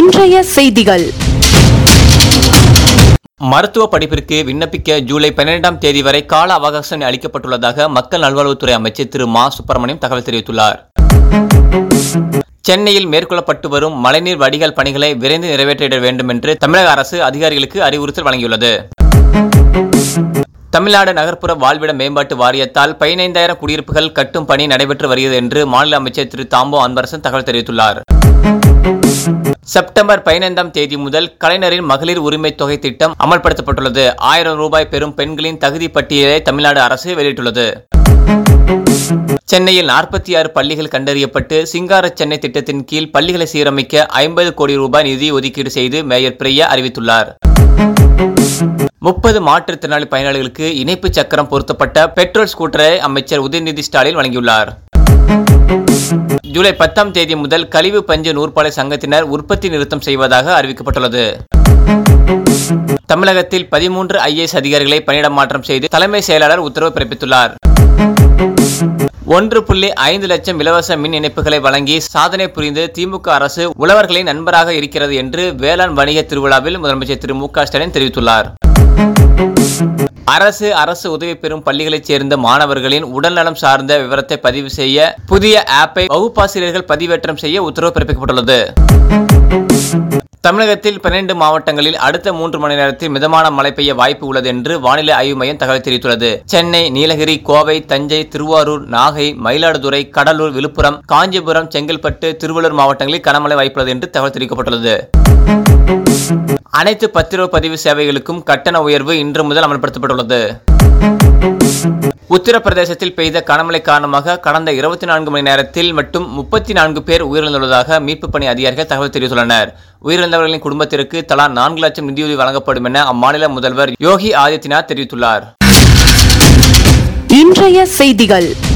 இன்றைய செய்திகள் மருத்துவ படிப்பிற்கு விண்ணப்பிக்க ஜூலை பன்னிரெண்டாம் தேதி வரை கால அவகாசம் அளிக்கப்பட்டுள்ளதாக மக்கள் நல்வாழ்வுத்துறை அமைச்சர் திரு மா சுப்பிரமணியம் தகவல் தெரிவித்துள்ளார் சென்னையில் மேற்கொள்ளப்பட்டு வரும் மழைநீர் வடிகால் பணிகளை விரைந்து நிறைவேற்றிட வேண்டும் என்று தமிழக அரசு அதிகாரிகளுக்கு அறிவுறுத்தல் வழங்கியுள்ளது தமிழ்நாடு நகர்ப்புற வாழ்விட மேம்பாட்டு வாரியத்தால் பதினைந்தாயிரம் குடியிருப்புகள் கட்டும் பணி நடைபெற்று வருகிறது என்று மாநில அமைச்சர் திரு தாம்போ அன்பரசன் தகவல் தெரிவித்துள்ளார் செப்டம்பர் பதினைந்தாம் தேதி முதல் கலைஞரின் மகளிர் உரிமை தொகை திட்டம் அமல்படுத்தப்பட்டுள்ளது ஆயிரம் ரூபாய் பெறும் பெண்களின் தகுதி பட்டியலை தமிழ்நாடு அரசு வெளியிட்டுள்ளது சென்னையில் நாற்பத்தி ஆறு பள்ளிகள் கண்டறியப்பட்டு சிங்கார சென்னை திட்டத்தின் கீழ் பள்ளிகளை சீரமைக்க ஐம்பது கோடி ரூபாய் நிதி ஒதுக்கீடு செய்து மேயர் பிரியா அறிவித்துள்ளார் முப்பது மாற்றுத்திறனாளி பயனாளிகளுக்கு இணைப்பு சக்கரம் பொருத்தப்பட்ட பெட்ரோல் ஸ்கூட்டரை அமைச்சர் உதயநிதி ஸ்டாலின் வழங்கியுள்ளார் ஜூலை பத்தாம் தேதி முதல் கழிவு பஞ்சு நூற்பாலை சங்கத்தினர் உற்பத்தி நிறுத்தம் செய்வதாக அறிவிக்கப்பட்டுள்ளது தமிழகத்தில் பதிமூன்று ஐஏஎஸ் அதிகாரிகளை பணியிட மாற்றம் செய்து தலைமை செயலாளர் உத்தரவு பிறப்பித்துள்ளார் ஒன்று புள்ளி ஐந்து லட்சம் இலவச மின் இணைப்புகளை வழங்கி சாதனை புரிந்து திமுக அரசு உழவர்களின் நண்பராக இருக்கிறது என்று வேளாண் வணிக திருவிழாவில் முதலமைச்சர் திரு மு க ஸ்டாலின் தெரிவித்துள்ளார் அரசு அரசு உதவி பெறும் பள்ளிகளைச் சேர்ந்த மாணவர்களின் உடல்நலம் சார்ந்த விவரத்தை பதிவு செய்ய புதிய ஆப்பை வகுப்பாசிரியர்கள் பதிவேற்றம் செய்ய உத்தரவு பிறப்பிக்கப்பட்டுள்ளது தமிழகத்தில் பன்னிரண்டு மாவட்டங்களில் அடுத்த மூன்று மணி நேரத்தில் மிதமான மழை பெய்ய வாய்ப்பு உள்ளது என்று வானிலை ஆய்வு மையம் தகவல் தெரிவித்துள்ளது சென்னை நீலகிரி கோவை தஞ்சை திருவாரூர் நாகை மயிலாடுதுறை கடலூர் விழுப்புரம் காஞ்சிபுரம் செங்கல்பட்டு திருவள்ளூர் மாவட்டங்களில் கனமழை வாய்ப்புள்ளது என்று தகவல் தெரிவிக்கப்பட்டுள்ளது அனைத்து பத்திரப்பதிவு சேவைகளுக்கும் கட்டண உயர்வு இன்று முதல் அமல்படுத்தப்பட்டுள்ளது உத்தரப்பிரதேசத்தில் பெய்த கனமழை காரணமாக கடந்த இருபத்தி நான்கு மணி நேரத்தில் மட்டும் முப்பத்தி நான்கு பேர் உயிரிழந்துள்ளதாக மீட்புப் பணி அதிகாரிகள் தகவல் தெரிவித்துள்ளனர் உயிரிழந்தவர்களின் குடும்பத்திற்கு தலா நான்கு லட்சம் நிதியுதவி வழங்கப்படும் என அம்மாநில முதல்வர் யோகி ஆதித்யநாத் தெரிவித்துள்ளார் இன்றைய செய்திகள்